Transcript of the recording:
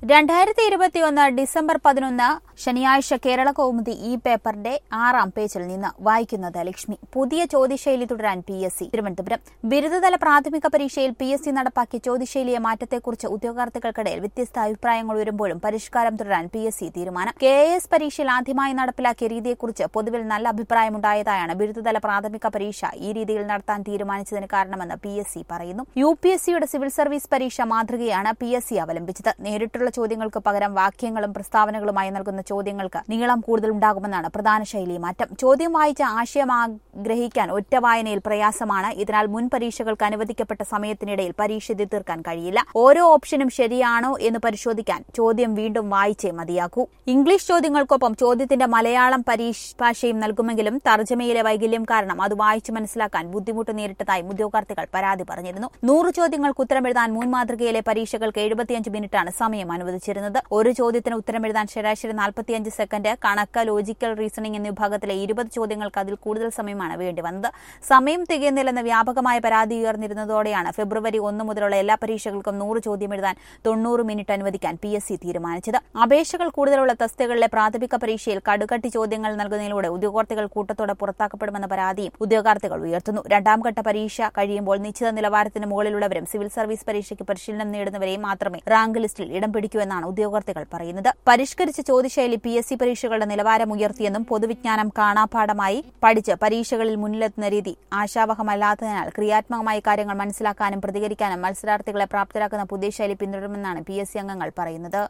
രണ്ടായിരത്തി ഇരുപത്തിയൊന്ന് ഡിസംബർ പതിനൊന്ന് ശനിയാഴ്ച കേരള കൗമുദി ഈ പേപ്പറിന്റെ ആറാം പേജിൽ നിന്ന് വായിക്കുന്നത് ലക്ഷ്മി പുതിയ ചോദ്യശൈലി തുടരാൻ പി എസ് സി തിരുവനന്തപുരം ബിരുദതല പ്രാഥമിക പരീക്ഷയിൽ പി എസ് സി നടപ്പാക്കിയ ചോദ്യശൈലിയെ മാറ്റത്തെക്കുറിച്ച് ഉദ്യോഗാർത്ഥികൾക്കിടയിൽ വ്യത്യസ്ത അഭിപ്രായങ്ങൾ വരുമ്പോഴും പരിഷ്കാരം തുടരാൻ പി എസ് സി തീരുമാനം കെ എസ് പരീക്ഷയിൽ ആദ്യമായി നടപ്പിലാക്കിയ രീതിയെക്കുറിച്ച് പൊതുവിൽ നല്ല അഭിപ്രായമുണ്ടായതായാണ് ബിരുദതല പ്രാഥമിക പരീക്ഷ ഈ രീതിയിൽ നടത്താൻ തീരുമാനിച്ചതിന് കാരണമെന്ന് പി എസ് സി പറയുന്നു യു പി എസ് സിയുടെ സിവിൽ സർവീസ് പരീക്ഷ മാതൃകയാണ് പി എസ് സി അവലംബിച്ചത് നേരിട്ടുള്ള ചോദ്യങ്ങൾക്ക് പകരം വാക്യങ്ങളും പ്രസ്താവനകളുമായി നൽകുന്ന ചോദ്യങ്ങൾക്ക് നീളം കൂടുതൽ ഉണ്ടാകുമെന്നാണ് പ്രധാന ശൈലി മാറ്റം ചോദ്യം വായിച്ച ആശയം ആഗ്രഹിക്കാൻ ഒറ്റ വായനയിൽ പ്രയാസമാണ് ഇതിനാൽ മുൻ പരീക്ഷകൾക്ക് അനുവദിക്കപ്പെട്ട സമയത്തിനിടയിൽ പരീക്ഷ എഴുതി തീർക്കാൻ കഴിയില്ല ഓരോ ഓപ്ഷനും ശരിയാണോ എന്ന് പരിശോധിക്കാൻ ചോദ്യം വീണ്ടും വായിച്ചേ മതിയാക്കൂ ഇംഗ്ലീഷ് ചോദ്യങ്ങൾക്കൊപ്പം ചോദ്യത്തിന്റെ മലയാളം പരീക്ഷ ഭാഷയും നൽകുമെങ്കിലും തർജ്ജമയിലെ വൈകല്യം കാരണം അത് വായിച്ചു മനസ്സിലാക്കാൻ ബുദ്ധിമുട്ട് നേരിട്ടതായി ഉദ്യോഗാർത്ഥികൾ പരാതി പറഞ്ഞിരുന്നു നൂറ് ചോദ്യങ്ങൾക്ക് ഉത്തരമെഴുതാൻ മുൻ മാതൃകയിലെ പരീക്ഷകൾക്ക് എഴുപത്തിയഞ്ച് മിനിറ്റാണ് സമയം അനുവദിച്ചിരുന്നത് ഒരു ചോദ്യത്തിന് ഉത്തരമെഴുതാൻ ശരാശരി നാൽപ്പത്തിയഞ്ച് സെക്കൻഡ് കണക്ക് ലോജിക്കൽ റീസണിംഗ് എന്നീ വിഭാഗത്തിലെ ഇരുപത് ചോദ്യങ്ങൾക്ക് അതിൽ കൂടുതൽ സമയമാണ് വേണ്ടി വന്നത് സമയം തികയുന്നില്ലെന്ന വ്യാപകമായ പരാതി ഉയർന്നിരുന്നതോടെയാണ് ഫെബ്രുവരി ഒന്ന് മുതലുള്ള എല്ലാ പരീക്ഷകൾക്കും നൂറ് ചോദ്യം എഴുതാൻ തൊണ്ണൂറ് മിനിറ്റ് അനുവദിക്കാൻ പി എസ് സി തീരുമാനിച്ചത് അപേക്ഷകൾ കൂടുതലുള്ള തസ്തികകളിലെ പ്രാഥമിക പരീക്ഷയിൽ കടുകട്ടി ചോദ്യങ്ങൾ നൽകുന്നതിലൂടെ ഉദ്യോഗാർത്ഥികൾ കൂട്ടത്തോടെ പുറത്താക്കപ്പെടുമെന്ന പരാതിയും ഉദ്യോഗാർത്ഥികൾ ഉയർത്തുന്നു രണ്ടാം ഘട്ട പരീക്ഷ കഴിയുമ്പോൾ നിശ്ചിത നിലവാരത്തിന് മുകളിലുള്ളവരും സിവിൽ സർവീസ് പരീക്ഷയ്ക്ക് പരിശീലനം നേടുന്നവരെയും മാത്രമേ റാങ്ക് ലിസ്റ്റിൽ ഇടം പിടിക്കൂ എന്നാണ് ഉദ്യോഗാർത്ഥികൾ പറയുന്നത് പരിഷ്കരിച്ച ചോദ്യശൈലി പി എസ് സി പരീക്ഷകളുടെ നിലവാരം ഉയർത്തിയെന്നും പൊതുവിജ്ഞാനം കാണാപാഠമായി പഠിച്ച് പരീക്ഷകളിൽ മുന്നിലെത്തുന്ന രീതി ആശാവഹമല്ലാത്തതിനാൽ ക്രിയാത്മകമായി കാര്യങ്ങൾ മനസ്സിലാക്കാനും പ്രതികരിക്കാനും മത്സരാർത്ഥികളെ പ്രാപ്തരാക്കുന്ന പുതിയ ശൈലി പിന്തുടരുമെന്നാണ് പി എസ് സി അംഗങ്ങൾ പറയുന്നത്